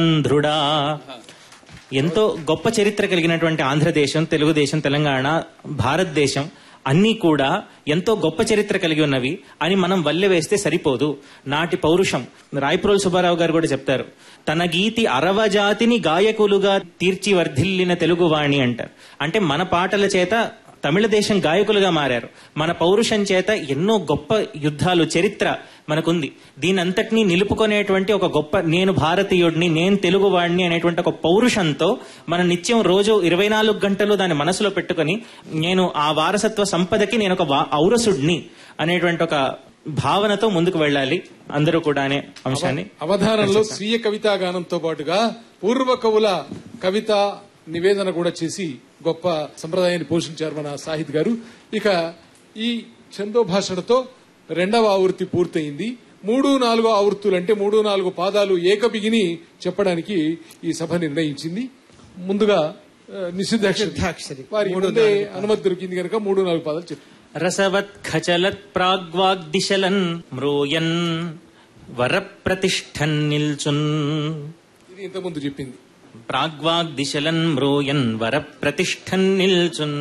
ధ్రుడా ఎంతో గొప్ప చరిత్ర కలిగినటువంటి ఆంధ్రదేశం తెలుగుదేశం తెలంగాణ భారతదేశం అన్నీ కూడా ఎంతో గొప్ప చరిత్ర కలిగి ఉన్నవి అని మనం వల్లె వేస్తే సరిపోదు నాటి పౌరుషం రాయప్రోల్ సుబ్బారావు గారు కూడా చెప్తారు తన గీతి అరవజాతిని గాయకులుగా తీర్చి వర్ధిల్లిన తెలుగువాణి అంటారు అంటే మన పాటల చేత తమిళ దేశం గాయకులుగా మారారు మన పౌరుషం చేత ఎన్నో గొప్ప యుద్ధాలు చరిత్ర మనకుంది దీనంతటినీ నిలుపుకునేటువంటి ఒక గొప్ప నేను భారతీయుడిని నేను తెలుగువాడిని అనేటువంటి ఒక పౌరుషంతో మన నిత్యం రోజు ఇరవై నాలుగు గంటలు దాన్ని మనసులో పెట్టుకొని నేను ఆ వారసత్వ సంపదకి నేను ఒక వా- ఔరసుడిని అనేటువంటి ఒక భావనతో ముందుకు వెళ్ళాలి అందరూ కూడా అనే అంశాన్ని అవధానంలో స్వీయ కవితా గానంతో పాటుగా పూర్వ కవుల కవిత నివేదన కూడా చేసి గొప్ప సంప్రదాయాన్ని పోషించారు మన సాహిత్ గారు ఇక ఈ చందో భాషణతో రెండవ ఆవృత్తి పూర్తయింది మూడు నాలుగో ఆవృత్తులు అంటే మూడు నాలుగు పాదాలు ఏకబిగిని చెప్పడానికి ఈ సభ నిర్ణయించింది ముందుగా ఆ, నిషిద్ధాక్షరి నిషిద్ధాక్షరి. వారి మూడు ముందే నాలుగు అనుమతి దొరికింది కనుక మూడు నాలుగు పాదాలు చెప్పారు రసవత్ ఖచలత్ ప్రాగ్వాగ్దిశలన్ మ్రోయన్ వరప్రతిష్ఠన్ నిల్చున్ ఇది ఇంతకుముందు చెప్పింది ప్రాగ్వాగ్దిశలన్ మ్రోయన్ వరప్రతిష్ఠన్ నిల్చున్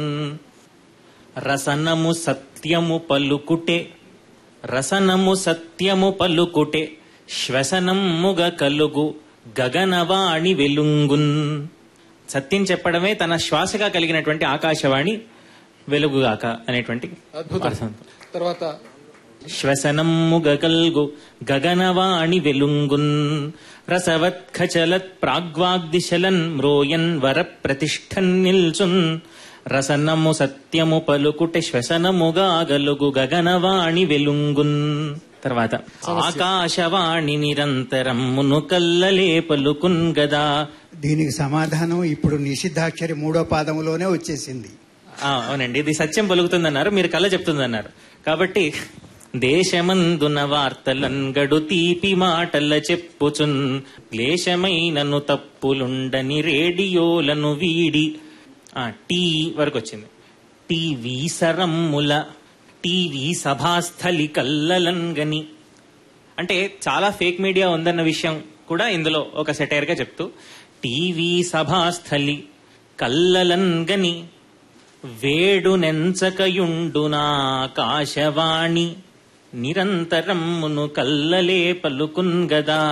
రసనము సత్యము పలుకుటే రసనము సత్యము పలుకుటే శ్వసనముగ కలుగు గగనవాణి వెలుంగున్ సత్యం చెప్పడమే తన శ్వాసగా కలిగినటువంటి ఆకాశవాణి వెలుగుగాక అనేటువంటి అద్భుతం అర్థం. తర్వాత శ్వసనమ్ముగల్గు గగనవాణి వెలుంగున్ రసవత్ఖచలత్ ప్రాగ్వాగ్దిశలన్ మ్రోయన్ వర ప్రతిష్ఠన్ నిల్చున్ రసనము సత్యము పలుకుటె శ్వసనముగా గలుగు గగనవాణి వెలుంగున్ తర్వాత ఆకాశవాణి నిరంతరమ్మును కల్లలే పలుకున్ గదా దీనికి సమాధానం ఇప్పుడు నిషిద్ధాక్షరి మూడో పాదములోనే వచ్చేసింది ఆ, అవునండి ఇది సత్యం పలుకుతుందన్నారు మీరు కళ్ళ చెప్తుందన్నారు కాబట్టి దేశమందున వార్తలన్ గడు తీపి మాటల చెప్పుచున్ క్లేశమైనను తప్పులుండని రేడియోలను వీడి ఆ, టీ వరకు వచ్చింది టీవీ సరమ్ముల టీవీ సభాస్థలి కల్లలంగని అంటే చాలా ఫేక్ మీడియా ఉందన్న విషయం కూడా ఇందులో ఒక సెటైర్ గా చెప్తూ టీవీ సభాస్థలి కల్లలంగని వేడు నెంచకయుండునా కాశవాణి నిరంతరమ్మును కల్లలే పలుకున్ గదా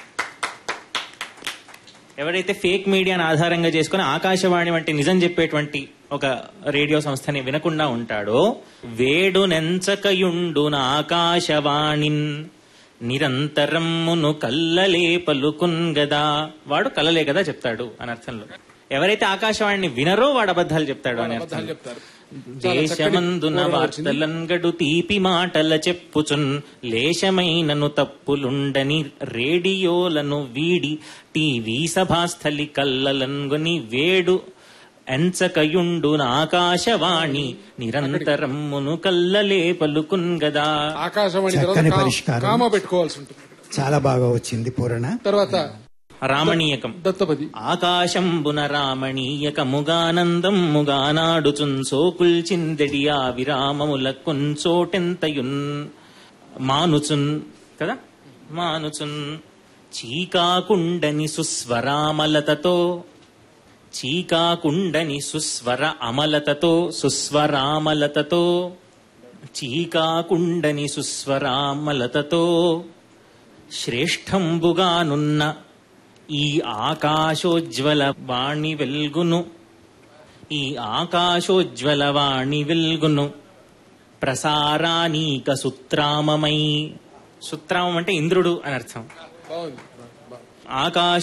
ఎవరైతే ఫేక్ మీడియాను ఆధారంగా చేసుకుని ఆకాశవాణి వంటి నిజం చెప్పేటువంటి ఒక రేడియో సంస్థని వినకుండా ఉంటాడో వేడు నెంచకయుండున ఆకాశవాణిన్ నిరంతరమ్మును కల్లలే పలుకున్ గదా వాడు కలలే కదా చెప్తాడు అని అర్థంలో ఎవరైతే ఆకాశవాణిని వినరో వాడు అబద్ధాలు చెప్తాడు అని అర్థం అబద్ధాలు చెప్తారు చాలా చక్కటి దేశమందున పూర్వం వచ్చింది. వార్తలంగడు తీపి మాటల చెప్పుచున్ లేశమైనను తప్పులుండని రేడియోలను వీడి టీవీ సభాస్థలి కల్లలంగుని వేడు ఎంచకయుండు ఆకాశవాణి నిరంతరమ్మును కల్లలే పలుకున్ గదా ఆకాశవాణి తర్వాత చక్కని కా- పరిష్కారం. కామ పెట్టుకోవాల్సి ఉంటుంది చాలా బాగా వచ్చింది పూరణ తర్వాత రామణీయకం దత్తపది ఆకాశంబున రామణీయకముగానందం ముగానాడుచున్ సోకుల్చిందెడి ఆ విరామముల కొంచోటెంతయున్ మానుచున్ కదా మానుచున్ చీకాకుండని సుస్వరామలతతో చీకాకుండని సుస్వర అమలతతో సుస్వరామలతతో చీకాకుండని సుస్వరామలతతో శ్రేష్టంబుగానున్న ఈ ఆకాశోజ్వల వాణి వెల్గును ఈ ఆకాశోజ్వల వాణి వెల్గును ప్రసారానీక సుత్రామమై సుత్రామం అంటే ఇంద్రుడు అని అర్థం బాగుంది ఆకాశ